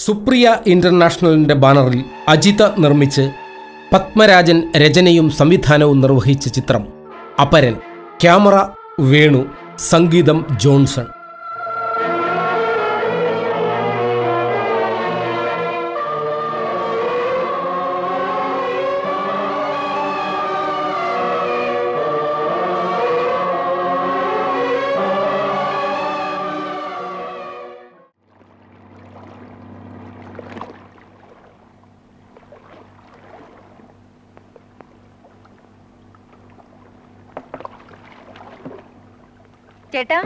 സുപ്രിയ ഇന്റർനാഷണലിന്റെ ബാനറിൽ അജിത നിർമ്മിച്ച് പത്മരാജൻ രചനയും സംവിധാനവും നിർവഹിച്ച ചിത്രം അപരൻ ക്യാമറ വേണു സംഗീതം ജോൺസൺ ചേട്ടാ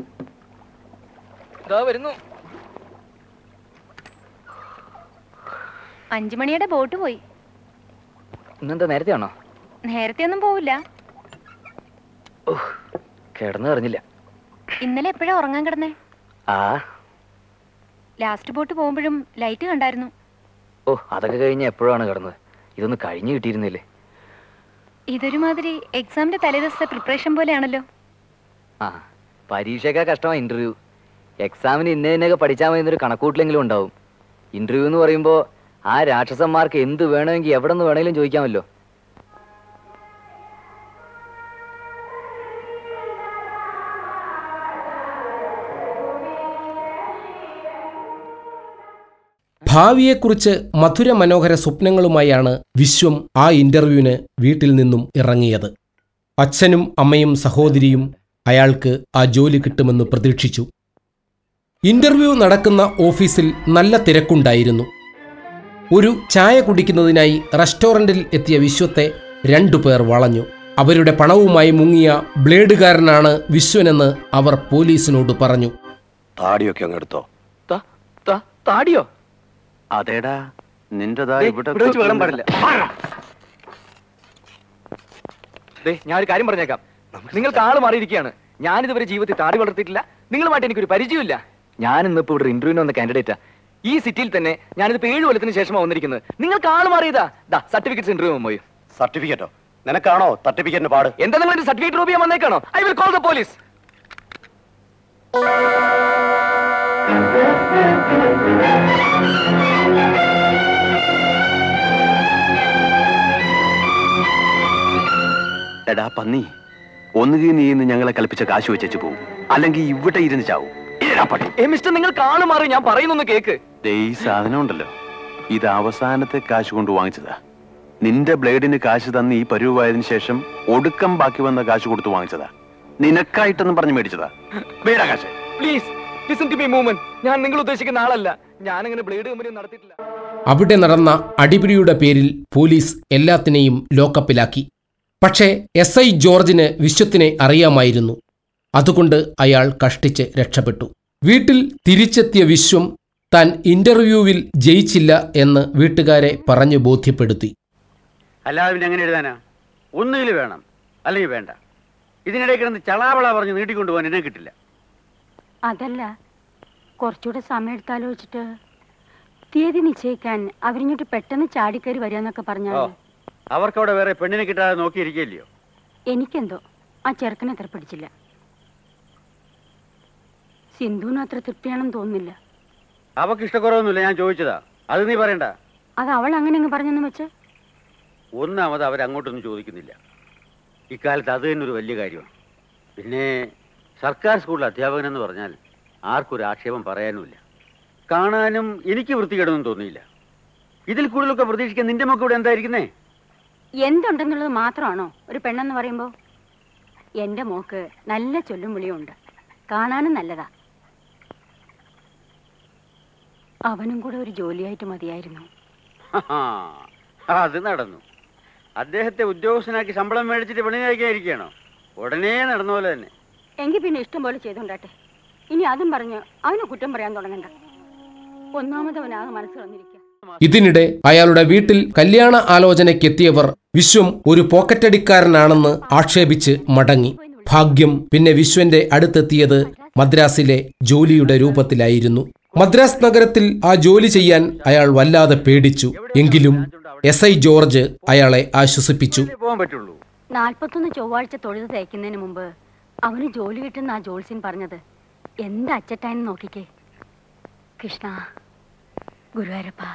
ഇതാ വരുന്നു അഞ്ചു മണിയുടെ ബോട്ട് പോയി ഇന്നെന്താ നേരത്തെ ആണോ നേരത്തെ ഒന്നും പോവില്ല കിടന്നു അറിഞ്ഞില്ല ഇന്നലെ എപ്പോഴാ ഉറങ്ങാൻ കിടന്നേ ആ ലാസ്റ്റ് ബോട്ട് പോകുമ്പോഴും ലൈറ്റ് കണ്ടായിരുന്നു ഓ അതൊക്കെ കഴിഞ്ഞ് എപ്പോഴാണ് കിടന്നത് ഇതൊന്ന് കഴിഞ്ഞു കിട്ടിയിരുന്നില്ലേ ഇതൊരുമാതിരി എക്സാമിന്റെ തലേദിവസത്തെ പ്രിപ്പറേഷൻ പോലെയാണല്ലോ ആ പരീക്ഷയൊക്കെ കഷ്ടമാണ് ഇന്റർവ്യൂ എക്സാമിന് ഇന്ന ഇന്നൊക്കെ പഠിച്ചാൽ മതി എന്നൊരു കണക്കൂട്ടിലെങ്കിലും ഉണ്ടാവും ഇന്റർവ്യൂ എന്ന് പറയുമ്പോൾ ആ രാക്ഷസന്മാർക്ക് എന്ത് വേണമെങ്കിൽ എവിടെ നിന്ന് വേണമെങ്കിലും ചോദിക്കാമല്ലോ ഭാവിയെക്കുറിച്ച് മധുര മനോഹര സ്വപ്നങ്ങളുമായാണ് വിശ്വം ആ ഇന്റർവ്യൂവിന് വീട്ടിൽ നിന്നും ഇറങ്ങിയത് അച്ഛനും അമ്മയും സഹോദരിയും അയാൾക്ക് ആ ജോലി കിട്ടുമെന്ന് പ്രതീക്ഷിച്ചു ഇന്റർവ്യൂ നടക്കുന്ന ഓഫീസിൽ നല്ല തിരക്കുണ്ടായിരുന്നു ഒരു ചായ കുടിക്കുന്നതിനായി റെസ്റ്റോറന്റിൽ എത്തിയ വിശ്വത്തെ രണ്ടുപേർ വളഞ്ഞു അവരുടെ പണവുമായി മുങ്ങിയ ബ്ലേഡുകാരനാണ് വിശ്വനെന്ന് അവർ പോലീസിനോട് പറഞ്ഞു താടിയൊക്കെ അങ്ങ് എടുത്തോ ത- ത- താടിയോ അതേടാ നിന്റെതാ ദേ, ഇവിടെ ഇവിടെ വെച്ച് വെള്ളം പാടില്ല ദേ, ഞാൻ ഒരു കാര്യം പറഞ്ഞേക്കാം നിങ്ങൾക്ക് ആള് മാറിയിരിക്കുകയാണ് ഞാനിതുവരെ ജീവിതത്തിൽ താടി വളർത്തിയിട്ടില്ല നിങ്ങളുമായിട്ട് എനിക്കൊരു പരിചയമില്ല ഞാൻ ഇന്നിപ്പോ ഇവിടെ ഇന്റർവ്യൂവിന് വന്ന കാൻഡിഡേറ്റാ ഈ സിറ്റിയിൽ തന്നെ ഞാനിതിപ്പോ ഏഴ് കൊല്ലത്തിന് ശേഷമാണ് വന്നിരിക്കുന്നത് നിങ്ങൾക്ക് ആള് മാറിയതാ ദാ സർട്ടിഫിക്കറ്റ്സ് ഇന്റർവ്യൂ പോയി സർട്ടിഫിക്കറ്റോ നിനക്കാണോ സർട്ടിഫിക്കറ്റിന് പാട് എന്താ നിങ്ങൾ സർട്ടിഫിക്കറ്റ് റൂപ് ചെയ്യാൻ വന്നേക്കാണോ I will call the police എടാ പന്നി ഒന്നുകിൽ നീ ഇന്ന് ഞങ്ങളെ കൽപ്പിച്ച കാശ് വെച്ചു പോകും അല്ലെങ്കിൽ ഇവിടെ ഇരുന്ന് ചാവും ഇതെടാ പട്ടി ഏ മിസ്റ്റർ നിങ്ങൾക്ക് ആള് മാറി ഞാൻ പറയുന്നൊന്ന് കേക്ക് ദേ, ഈ സാധനം ഉണ്ടല്ലോ ഇത് അവസാനത്തെ കാശ് കൊണ്ട് വാങ്ങിച്ചതാ നിന്റെ ബ്ലേഡിന് കാശ് തന്ന് ഈ പരുവായതിനു ശേഷം ഒടുക്കം ബാക്കി വന്ന കാശ് കൊടുത്ത് വാങ്ങിച്ചതാ നിനക്കായിട്ടെന്നും പറഞ്ഞു മേടിച്ചതാ വേറെ കാശ് please listen to me movement ഞാൻ നിങ്ങൾ ഉദ്ദേശിക്കുന്ന ആളല്ല ഞാൻ അങ്ങനെ ബ്ലേഡ് കമ്പനി നടത്തിയിട്ടില്ല അവിടെ നടന്ന അടിപിടിയുടെ പേരിൽ പോലീസ് എല്ലാത്തിനെയും ലോക്കപ്പിലാക്കി പക്ഷേ എസ് ഐ ജോർജിന് വിശ്വത്തിനെ അറിയാമായിരുന്നു അതുകൊണ്ട് അയാൾ കഷ്ടിച്ച് രക്ഷപ്പെട്ടു വീട്ടിൽ തിരിച്ചെത്തിയ വിശ്വം താൻ ഇന്റർവ്യൂവിൽ ജയിച്ചില്ല എന്ന് വീട്ടുകാരെ പറഞ്ഞു ബോധ്യപ്പെടുത്തി അല്ലാതെ പിന്നെ എങ്ങനെ എഴുതാനാ ഒന്നുകിൽ വേണം അല്ലെങ്കിൽ വേണ്ട ഇതിനിടയിൽ കിടന്ന് ചളാവള പറഞ്ഞ് നീട്ടിക്കൊണ്ടുപോകാൻ എന്നെ കിട്ടില്ല അതല്ല കുറച്ചുകൂടെ സമയം എടുത്താലോചിച്ചിട്ട് തീയതി നിശ്ചയിക്കാൻ അവരിങ്ങോട്ട് പെട്ടെന്ന് ചാടിക്കയറി വരികയെന്നൊക്കെ ഓ പറഞ്ഞാൽ അവർക്കവിടെ വേറെ പെണ്ണിനെ കിട്ടാതെ നോക്കിയിരിക്കില്ലയോ എനിക്കെന്തോ ആ ചെറുക്കനെ അത്ര പിടിച്ചില്ല സിന്ധുവിനും അത്ര തൃപ്തിയാണെന്ന് തോന്നുന്നില്ല അവക്ക് ഇഷ്ടക്കുറവൊന്നുമില്ല ഞാൻ ചോദിച്ചതാ അത് നീ പറയണ്ട അത് അവൾ അങ്ങനെ അങ്ങ് പറഞ്ഞെന്ന് വെച്ച് ഒന്നാമത് അവരങ്ങോട്ടൊന്നും ചോദിക്കുന്നില്ല ഇക്കാലത്ത് അത് തന്നെ ഒരു വലിയ കാര്യമാണ് പിന്നെ സർക്കാർ സ്കൂളിൽ അധ്യാപകനെന്ന് പറഞ്ഞാൽ ആർക്കൊരു ആക്ഷേപം പറയാനുമില്ല കാണാനും എനിക്ക് വൃത്തികേടൊന്നും തോന്നിയില്ല ഇതിൽ കൂടുതലൊക്കെ പ്രതീക്ഷിക്കാൻ നിന്റെ മക്ക ഇവിടെ എന്തായിരിക്കുന്നേ എന്തുണ്ടെന്നുള്ളത് മാത്രമാണോ ഒരു പെണ്ണെന്ന് പറയുമ്പോൾ എൻ്റെ മോക്ക് നല്ല ചൊല്ലും വിളിയും ഉണ്ട് കാണാനും നല്ലതാ അവനും കൂടെ ഒരു ജോലിയായിട്ട് മതിയായിരുന്നു ഹാ, അത് നടന്നു അദ്ദേഹത്തെ ഉദ്യോഗസ്ഥനാക്കി ശമ്പളം മേടിച്ചിട്ട് പണി കഴിക്കാതിരിക്കുകയാണോ ഉടനെ നടന്ന പോലെ തന്നെ എങ്കിൽ പിന്നെ ഇഷ്ടം പോലെ ചെയ്തുകൊണ്ടാട്ടെ ഇനി അതും പറഞ്ഞ് അവന് കുറ്റം പറയാൻ തുടങ്ങണ്ട ഒന്നാമത് അവനാകെ മനസ്സ് വന്നിരിക്കുക ഇതിനിടെ അയാളുടെ വീട്ടിൽ കല്യാണ ആലോചനയ്ക്കെത്തിയവർ വിശ്വം ഒരു പോക്കറ്റടിക്കാരനാണെന്ന് ആക്ഷേപിച്ച് മടങ്ങി ഭാഗ്യം പിന്നെ വിശ്വന്റെ അടുത്തെത്തിയത് മദ്രാസിലെ ജോലിയുടെ രൂപത്തിലായിരുന്നു മദ്രാസ് നഗരത്തിൽ ആ ജോലി ചെയ്യാൻ അയാൾ വല്ലാതെ പേടിച്ചു എങ്കിലും എസ് ഐ ജോർജ് അയാളെ ആശ്വസിപ്പിച്ചു ഇല്ലേ പോകാൻ പറ്റുള്ളൂ നാൽപ്പത്തൊന്ന് ചൊവ്വാഴ്ച തൊഴുത് തയ്ക്കുന്നതിന് മുമ്പ് അവന് ജോലി കിട്ടുന്ന ആ ജോത്സ്യൻ പറഞ്ഞത് എന്താ അച്ചട്ടായെന്ന് നോക്കിക്കേ കൃഷ്ണ ഗുരുവായൂരപ്പാ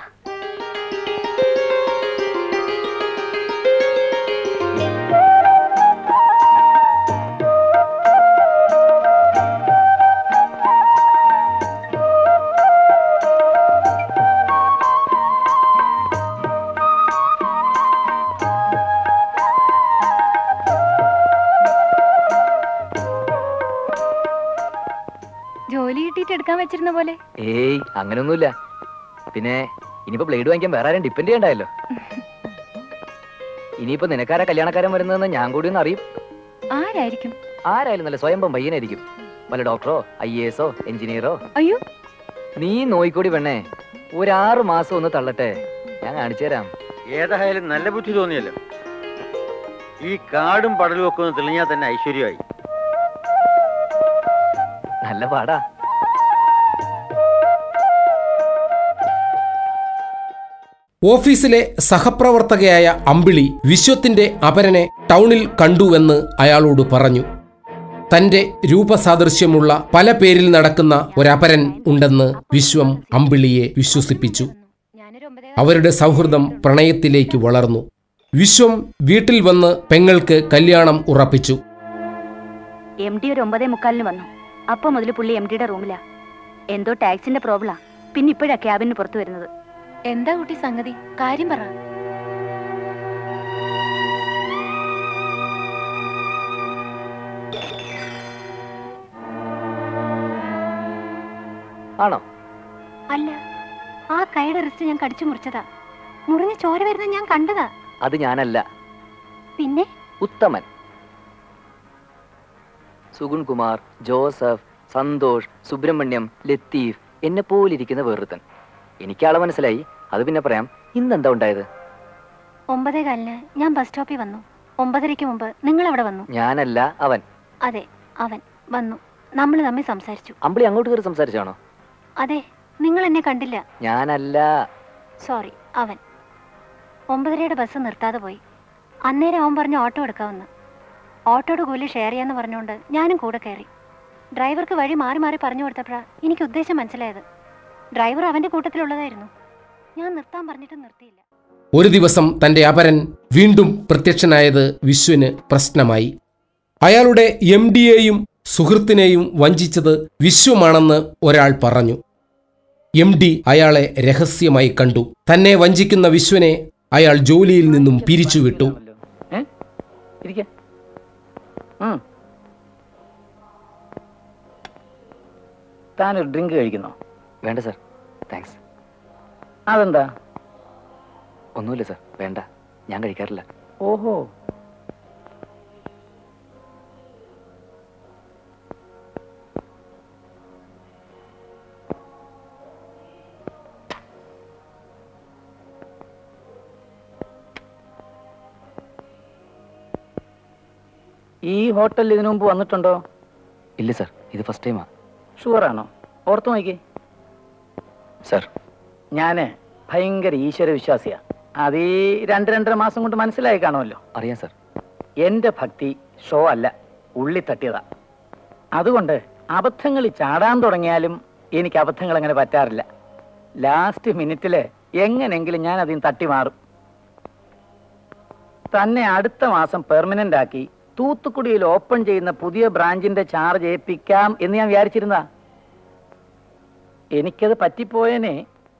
ജോലി കിട്ടിയിട്ട് എടുക്കാൻ വെച്ചിരുന്ന പോലെ ഏയ് അങ്ങനെയൊന്നുമില്ല പിന്നെ ഇനിയിപ്പോ ബ്ലേഡ് വാങ്ങിക്കാൻ വേറെ ആരും ഡിപ്പെൻഡ് ചെയ്യണ്ടായല്ലോ ഇനിയിപ്പോ നിനക്കാരാ കല്യാണക്കാരൻ വരുന്നതെന്ന് ഞാൻ കൂടി ഒന്ന് അറിയും ആരായിരിക്കും ആരായാലും നല്ല സ്വയംഭം പയ്യനായിരിക്കും വല്ല ഡോക്ടറോ ഐ എ എസോ എഞ്ചിനീയറോ അയ്യോ നീ നോയിക്കോടി പെണ്ണേ ഒരാറ് മാസം ഒന്ന് തള്ളട്ടെ ഞാൻ കാണിച്ചു തരാം ഏതായാലും നല്ല ബുദ്ധി തോന്നിയല്ലോ ഈ കാടും പടലും ഒക്കെ ഒന്ന് തെളിഞ്ഞാൽ തന്നെ ഐശ്വര്യമായി നല്ല പാടാ ഓഫീസിലെ സഹപ്രവർത്തകയായ അമ്പിളി വിശ്വത്തിന്റെ അപരനെ ടൗണിൽ കണ്ടുവെന്ന് അയാളോട് പറഞ്ഞു തന്റെ രൂപസാദൃശ്യമുള്ള പല പേരിൽ നടക്കുന്ന ഒരപരൻ ഉണ്ടെന്ന് വിശ്വം അമ്പിളിയെ വിശ്വസിപ്പിച്ചു ഞാനൊരു ഒമ്പതേ അവരുടെ സൗഹൃദം പ്രണയത്തിലേക്ക് വളർന്നു വിശ്വം വീട്ടിൽ വന്ന് പെങ്ങൾക്ക് കല്യാണം ഉറപ്പിച്ചു എം ഡി ഒരു ഒമ്പതേ മുക്കാലിന് വന്നു അപ്പൊ മുതൽ പുള്ളി എം ഡിയുടെ റൂമിലാ എന്തോ ടാക്സിന്റെ പ്രോബ്ലാ പിന്നെ ഇപ്പോഴാ ക്യാബിന് പുറത്തു വരുന്നത് എന്താ കുട്ടി സംഗതി കാര്യം പറ ആണോ അല്ല ആ കൈയുടെ റിസ്റ്റ് ഞാൻ കടിച്ചു മുറിച്ചതാ മുറിഞ്ഞ് ചോര വരുന്ന ഞാൻ കണ്ടതാ അത് ഞാനല്ല പിന്നെ ഉത്തമൻ സുഗുൺ കുമാർ ജോസഫ് സന്തോഷ് സുബ്രഹ്മണ്യം ലത്തീഫ് എന്നെ പോലിരിക്കുന്ന വേറൊരുത്തൻ എനിക്കാളെ മനസ്സിലായി അത് പിന്നെ പറയാം ഇന്നെന്താ ഉണ്ടായത് ഒമ്പതേ കാലിന് ഞാൻ ബസ് സ്റ്റോപ്പിൽ വന്നു ഒമ്പതരയ്ക്ക് മുമ്പ് നിങ്ങൾ അവിടെ വന്നു ഞാനല്ല അവൻ അതെ അവൻ വന്നു നമ്മൾ തമ്മിൽ സംസാരിച്ചു അമ്പിളി അങ്ങോട്ട് കയറി സംസാരിച്ചാണോ അതെ നിങ്ങൾ എന്നെ കണ്ടില്ല ഞാനല്ല സോറി അവൻ ഒമ്പതരയുടെ ബസ് നിർത്താതെ പോയി അന്നേരം അവൻ പറഞ്ഞു ഓട്ടോ എടുക്കാമെന്ന് ഓട്ടോയുടെ കൂലി ഷെയർ ചെയ്യാന്ന് പറഞ്ഞുകൊണ്ട് ഞാനും കൂടെ കയറി ഡ്രൈവർക്ക് വഴി മാറി മാറി പറഞ്ഞു കൊടുത്തപ്പോഴാ എനിക്ക് ഉദ്ദേശം മനസ്സിലായത് ഡ്രൈവർ അവന്റെ കൂട്ടത്തിലുള്ളതായിരുന്നു ഞാൻ നിർത്താൻ പറഞ്ഞിട്ട് നിർത്തിയില്ല ഒരു ദിവസം തന്റെ അപരൻ വീണ്ടും പ്രത്യക്ഷനായത് വിശ്വന് പ്രശ്നമായി അയാളുടെ എം ഡിയെയും സുഹൃത്തിനെയും വഞ്ചിച്ചത് വിശ്വമാണെന്ന് ഒരാൾ പറഞ്ഞു എം ഡി അയാളെ രഹസ്യമായി കണ്ടു തന്നെ വഞ്ചിക്കുന്ന വിശ്വനെ അയാൾ ജോലിയിൽ നിന്നും പിരിച്ചുവിട്ടു താനൊരു ഡ്രിങ്ക് കഴിക്കുന്നോ വേണ്ട സാർ താങ്ക്സ് അതെന്താ ഒന്നുമില്ല സാർ വേണ്ട ഞാൻ കഴിക്കാറില്ല ഓഹോ ഈ ഹോട്ടലിൽ ഇതിനു മുമ്പ് വന്നിട്ടുണ്ടോ ഇല്ല സാർ ഇത് ഫസ്റ്റ് ടൈമാ ഷുവറാണോ ഓർത്തു നോക്കി സാർ ഞാന് ഭയങ്കര ഈശ്വര വിശ്വാസിയാ അത് ഈ രണ്ട് രണ്ടര മാസം കൊണ്ട് മനസ്സിലായി കാണുമല്ലോ അറിയാം സാർ എന്റെ ഭക്തി ഷോ അല്ല ഉള്ളി തട്ടിയതാ അതുകൊണ്ട് അബദ്ധങ്ങളിൽ ചാടാൻ തുടങ്ങിയാലും എനിക്ക് അബദ്ധങ്ങൾ അങ്ങനെ പറ്റാറില്ല ലാസ്റ്റ് മിനിറ്റില് എങ്ങനെങ്കിലും ഞാൻ അതിന് തട്ടി മാറും തന്നെ അടുത്ത മാസം പെർമനന്റ് ആക്കി തൂത്തുക്കുടിയിൽ ഓപ്പൺ ചെയ്യുന്ന പുതിയ ബ്രാഞ്ചിന്റെ ചാർജ് ഏൽപ്പിക്കാം എന്ന് ഞാൻ വിചാരിച്ചിരുന്നതാ എനിക്കത് പറ്റിപ്പോയേനെ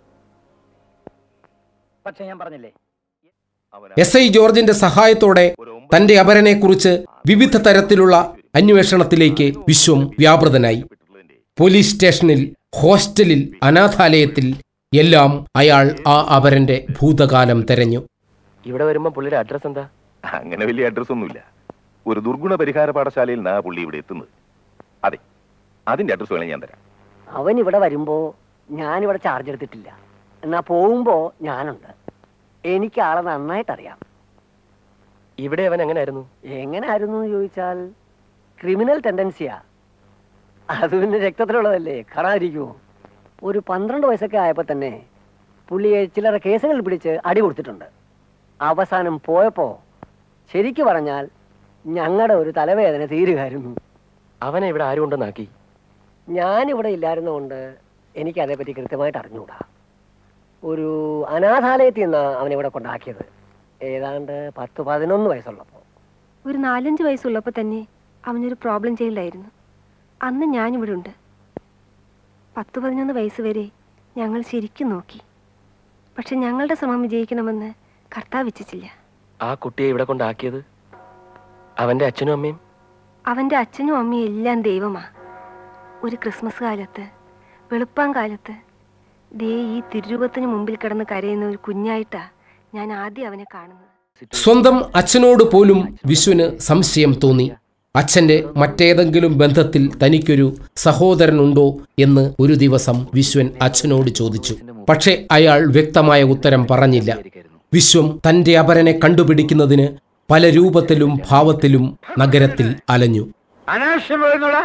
പക്ഷെ ഞാൻ പറഞ്ഞില്ലേ എസ് ഐ ജോർജിന്റെ സഹായത്തോടെ തന്റെ അപരനെക്കുറിച്ച് വിവിധ തരത്തിലുള്ള അന്വേഷണത്തിലേക്ക് വിശ്വം വ്യാപൃതനായി പോലീസ് സ്റ്റേഷനിൽ ഹോസ്റ്റലിൽ അനാഥാലയത്തിൽ എല്ലാം അയാൾ ആ അപരന്റെ ഭൂതകാലം തെരഞ്ഞു ഇവിടെ വരുമ്പോ പുള്ളിയുടെ അഡ്രസ് എന്താ അങ്ങനെ വലിയ അഡ്രസ് ഒന്നുമില്ല ഒരു ദുർഗുണ പരിഹാര പാഠശാലയിൽ നാ പുള്ളി ഇവിടെ എത്തുന്നത് അതെ അതിന്റെ അഡ്രസ് വേണേ ഞാൻ തരാം അവൻ ഇവിടെ വരുമ്പോ ഞാനിവിടെ ചാർജ് എടുത്തിട്ടില്ല എന്നാ പോകുമ്പോ ഞാനുണ്ട് എനിക്ക് ആളെ നന്നായിട്ട് അറിയാം ഇവിടെ അവൻ എങ്ങനെയായിരുന്നു എങ്ങനായിരുന്നു എന്ന് ചോദിച്ചാൽ ക്രിമിനൽ ടെൻഡൻസിയാ അത് പിന്നെ രക്തത്തിലുള്ളതല്ലേ കാണാതിരിക്കുമോ ഒരു പന്ത്രണ്ട് വയസ്സൊക്കെ ആയപ്പോൾ തന്നെ പുള്ളിയെ ചിലരെ കേസുകൾ പിടിച്ച് അടി കൊടുത്തിട്ടുണ്ട് അവസാനം പോയപ്പോ ശരിക്കു പറഞ്ഞാൽ ഞങ്ങളുടെ ഒരു തലവേദന തീരുകയായിരുന്നു അവനെ ഇവിടെ ആരും ഉണ്ടെന്നാക്കി ഞാനിവിടെ ഇല്ലായിരുന്നുകൊണ്ട് എനിക്ക് അതേപ്പറ്റി കൃത്യമായിട്ട് അറിഞ്ഞുകൂടാ ഒരു അനാഥാലയത്തിൽ നിന്നാണ് അവനെ ഇവിടെ കൊണ്ടാക്കിയത് ഏതാണ്ട് പത്ത് പതിനൊന്ന് വയസ്സുള്ളപ്പോൾ ഒരു നാലഞ്ച് വയസ്സുള്ളപ്പോൾ തന്നെ അവനൊരു പ്രോബ്ലം ചെയ്യില്ലായിരുന്നു അന്ന് ഞാനിവിടെ ഉണ്ട് പത്ത് പതിനൊന്ന് വയസ്സ് വരെ ഞങ്ങൾ ശരിക്കും നോക്കി പക്ഷെ ഞങ്ങളുടെ ശ്രമം വിജയിക്കണമെന്ന് കർത്താവ് ഇച്ഛിച്ചില്ല ആ കുട്ടിയെ ഇവിടെ കൊണ്ടാക്കിയത് അവന്റെ അച്ഛനും അമ്മയും അവൻ്റെ അച്ഛനും അമ്മയും എല്ലാം ദൈവമാ ഒരു ക്രിസ്മസ് കാലത്ത് വെളുപ്പാൻ കാലത്ത് ദേ ഈ തിരുരൂപത്തിന് മുമ്പിൽ കിടന്ന് കരയുന്ന ഒരു കുഞ്ഞായിട്ടാ ഞാൻ ആദ്യം അവനെ കാണുന്നത് സ്വന്തം അച്ഛനോട് പോലും വിശ്വന് സംശയം തോന്നി അച്ഛന്റെ മറ്റേതെങ്കിലും ബന്ധത്തിൽ തനിക്കൊരു സഹോദരനുണ്ടോ എന്ന് ഒരു ദിവസം വിശ്വൻ അച്ഛനോട് ചോദിച്ചു പക്ഷെ അയാൾ വ്യക്തമായ ഉത്തരം പറഞ്ഞില്ല വിശ്വം തന്റെ അപരനെ കണ്ടുപിടിക്കുന്നതിന് പല രൂപത്തിലും ഭാവത്തിലും നഗരത്തിൽ അലഞ്ഞു അനാവശ്യം പറയുന്നോടാ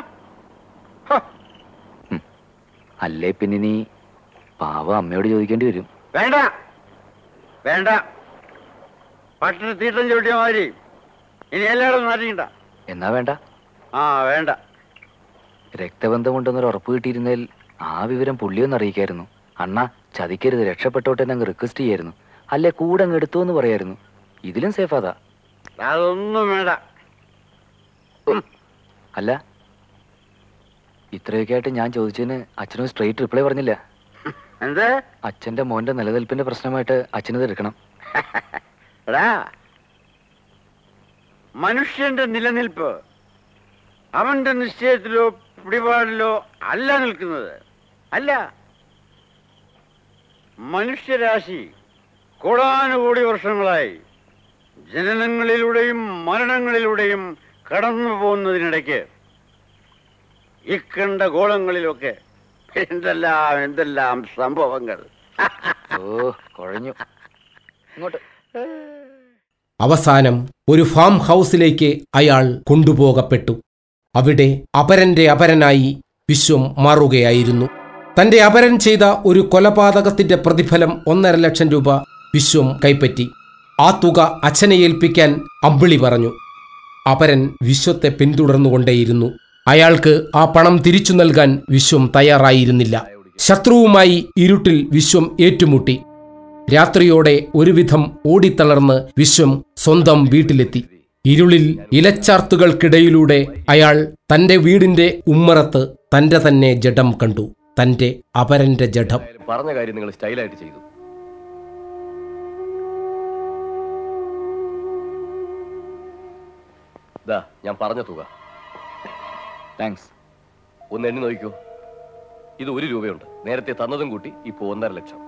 അല്ലേ പിന്നെ നീ പാവ അമ്മയോട് ചോദിക്കേണ്ടി വരും വേണ്ട വേണ്ട പട്ടിണി തീട്ടം ചവിട്ടിയ മാതിരി ഇനി എല്ലായിടും മാറ്റിക്കണ്ട എന്നാ വേണ്ട ആ വേണ്ട രക്തബന്ധമുണ്ടെന്നൊരു ഉറപ്പ് കിട്ടിയിരുന്നതിൽ ആ വിവരം പുള്ളിയൊന്ന് അറിയിക്കായിരുന്നു അണ്ണ ചതിക്കരുത് രക്ഷപ്പെട്ടോട്ടെ എന്നങ്ങ് റിക്വസ്റ്റ് ചെയ്യായിരുന്നു അല്ലെ കൂടെ അങ്ങ് എടുത്തു എന്ന് പറയായിരുന്നു ഇതിലും സേഫ് അതാ അതൊന്നും വേണ്ട അല്ല ഇത്രയൊക്കെ ആയിട്ട് ഞാൻ ചോദിച്ചതിന് അച്ഛനും സ്ട്രെയിറ്റ് റിപ്ലൈ പറഞ്ഞില്ല എന്ത് അച്ഛന്റെ മോന്റെ നിലനിൽപ്പിന്റെ പ്രശ്നമായിട്ട് അച്ഛനത് എടുക്കണം എടാ മനുഷ്യന്റെ നിലനിൽപ്പ് അവന്റെ നിശ്ചയത്തിലോ പിടിപാടിലോ അല്ല നിൽക്കുന്നത് അല്ല മനുഷ്യരാശി കോടാനുകൂടി വർഷങ്ങളായി ജനനങ്ങളിലൂടെയും മരണങ്ങളിലൂടെയും കടന്നു പോകുന്നതിനിടയ്ക്ക് ഇക്കണ്ട ഗോളങ്ങളിലൊക്കെ എന്തെല്ലാം എന്തെല്ലാം സംഭവങ്ങൾ ഓ കുഴഞ്ഞു ഇങ്ങോട്ട് അവസാനം ഒരു ഫാം ഹൗസിലേക്ക് അയാൾ കൊണ്ടുപോകപ്പെട്ടു അവിടെ അപരന്റെ അപരനായി വിശ്വം മാറുകയായിരുന്നു തന്റെ അപരൻ ചെയ്ത ഒരു കൊലപാതകത്തിന്റെ പ്രതിഫലം ഒന്നര ലക്ഷം രൂപ വിശ്വം കൈപ്പറ്റി ആ തുക അച്ഛനെ ഏൽപ്പിക്കാൻ അമ്പിളി പറഞ്ഞു അപരൻ വിശ്വത്തെ പിന്തുടർന്നുകൊണ്ടേയിരുന്നു അയാൾക്ക് ആ പണം തിരിച്ചു നൽകാൻ വിശ്വം തയ്യാറായിരുന്നില്ല ശത്രുവുമായി ഇരുട്ടിൽ വിശ്വം ഏറ്റുമുട്ടി രാത്രിയോടെ ഒരുവിധം ഓടിത്തളർന്ന് വിശ്വം സ്വന്തം വീട്ടിലെത്തി ഇരുളിൽ ഇലച്ചാർത്തുകൾക്കിടയിലൂടെ അയാൾ തന്റെ വീടിന്റെ ഉമ്മറത്ത് തന്റെ തന്നെ ജഡം കണ്ടു തന്റെ അപരന്റെ ജഡം പറഞ്ഞ കാര്യം നിങ്ങൾ സ്റ്റൈലായിട്ട് ചെയ്തു ദാ ഞാൻ പറഞ്ഞ തുക താങ്ക്സ് ഒന്ന് എണ്ണി നോക്കിക്കോ ഇത് ഒരു രൂപയുണ്ട് നേരത്തെ തന്നതും കൂട്ടി ഇപ്പൊ ഒന്നര ലക്ഷം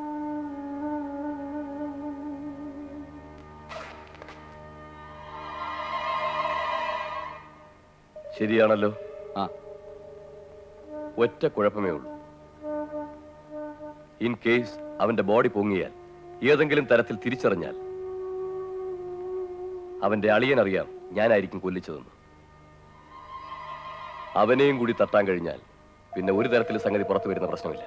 ശരിയാണല്ലോ ആ ഒറ്റ കുഴപ്പമേ ഉള്ളൂ ഇൻ കേസ് അവന്റെ ബോഡി പൊങ്ങിയാൽ ഏതെങ്കിലും തരത്തിൽ തിരിച്ചറിഞ്ഞാൽ അവന്റെ അളിയൻ അറിയാം ഞാനായിരിക്കും കൊല്ലിച്ചതെന്ന് അവനെയും കൂടി തട്ടാൻ കഴിഞ്ഞാൽ പിന്നെ ഒരു തരത്തിൽ സംഗതി പുറത്തു വരുന്ന പ്രശ്നമില്ല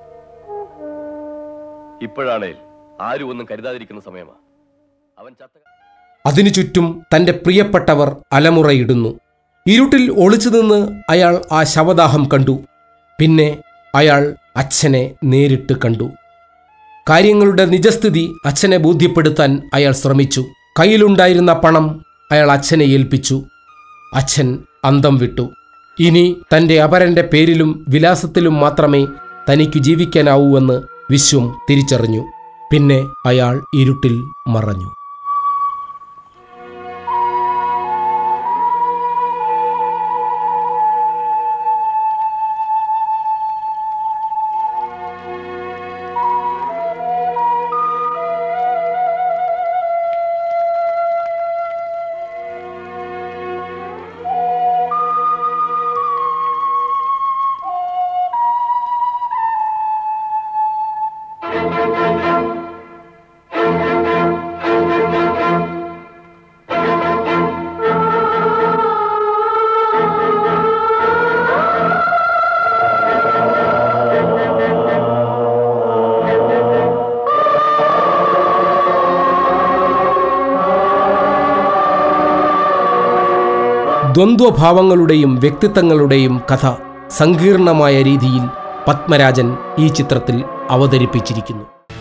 ഇപ്പോഴാണേൽ ആരും ഒന്നും കരുതാതിരിക്കുന്ന സമയമാ അവൻ ചത്ത അതിനു ചുറ്റും തന്റെ പ്രിയപ്പെട്ടവർ അലമുറയിടുന്നു ഇരുട്ടിൽ ഒളിച്ചുനിന്ന് അയാൾ ആ ശവദാഹം കണ്ടു പിന്നെ അയാൾ അച്ഛനെ നേരിട്ട് കണ്ടു കാര്യങ്ങളുടെ നിജസ്ഥിതി അച്ഛനെ ബോധ്യപ്പെടുത്താൻ അയാൾ ശ്രമിച്ചു കയ്യിലുണ്ടായിരുന്ന പണം അയാൾ അച്ഛനെ ഏൽപ്പിച്ചു അച്ഛൻ അന്തം വിട്ടു ഇനി തന്റെ അപരന്റെ പേരിലും വിലാസത്തിലും മാത്രമേ തനിക്ക് ജീവിക്കാനാവൂവെന്ന് വിശ്വം തിരിച്ചറിഞ്ഞു പിന്നെ അയാൾ ഇരുട്ടിൽ മറഞ്ഞു ദ്വന്ദ്വഭാവങ്ങളുടെയും വ്യക്തിത്വങ്ങളുടെയും കഥ സങ്കീർണമായ രീതിയിൽ പത്മരാജൻ ഈ ചിത്രത്തിൽ അവതരിപ്പിച്ചിരിക്കുന്നു